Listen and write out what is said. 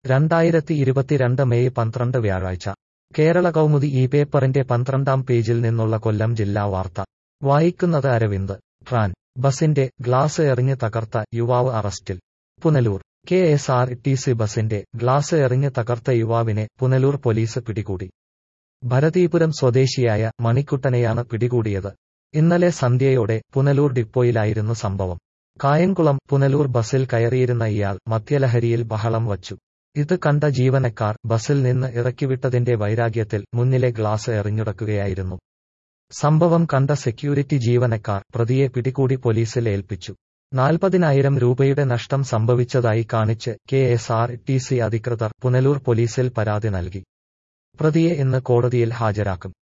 രണ്ടായിരത്തി ഇരുപത്തിരണ്ട് മെയ് പന്ത്രണ്ട് വ്യാഴാഴ്ച കേരള കൗമുദി ഈ പേപ്പറിന്റെ പന്ത്രണ്ടാം പേജിൽ നിന്നുള്ള കൊല്ലം ജില്ലാ വാർത്ത വായിക്കുന്നത് അരവിന്ദ് ട്രാൻ ബസിന്റെ ഗ്ലാസ് എറിഞ്ഞ് തകർത്ത യുവാവ് അറസ്റ്റിൽ Punalur K S R T C ബസിന്റെ ഗ്ലാസ് എറിഞ്ഞ് തകർത്ത യുവാവിനെ പുനലൂർ പോലീസ് പിടികൂടി ഭരതീപുരം സ്വദേശിയായ മണിക്കുട്ടനെയാണ് പിടികൂടിയത് ഇന്നലെ സന്ധ്യയോടെ പുനലൂർ ഡിപ്പോയിലായിരുന്നു സംഭവം കായംകുളം പുനലൂർ ബസിൽ കയറിയിരുന്ന ഇയാൾ മദ്യലഹരിയിൽ ബഹളം വച്ചു ഇത് കണ്ട ജീവനക്കാർ ബസിൽ നിന്ന് ഇറക്കിവിട്ടതിന്റെ വൈരാഗ്യത്തിൽ മുന്നിലെ ഗ്ലാസ് എറിഞ്ഞുടക്കുകയായിരുന്നു സംഭവം കണ്ട സെക്യൂരിറ്റി ജീവനക്കാർ പ്രതിയെ പിടികൂടി പോലീസിൽ ഏൽപ്പിച്ചു നാൽപ്പതിനായിരം രൂപയുടെ നഷ്ടം സംഭവിച്ചതായി കാണിച്ച് K S R T C അധികൃതർ പുനലൂർ പോലീസിൽ പരാതി നൽകി പ്രതിയെ ഇന്ന് കോടതിയിൽ ഹാജരാക്കും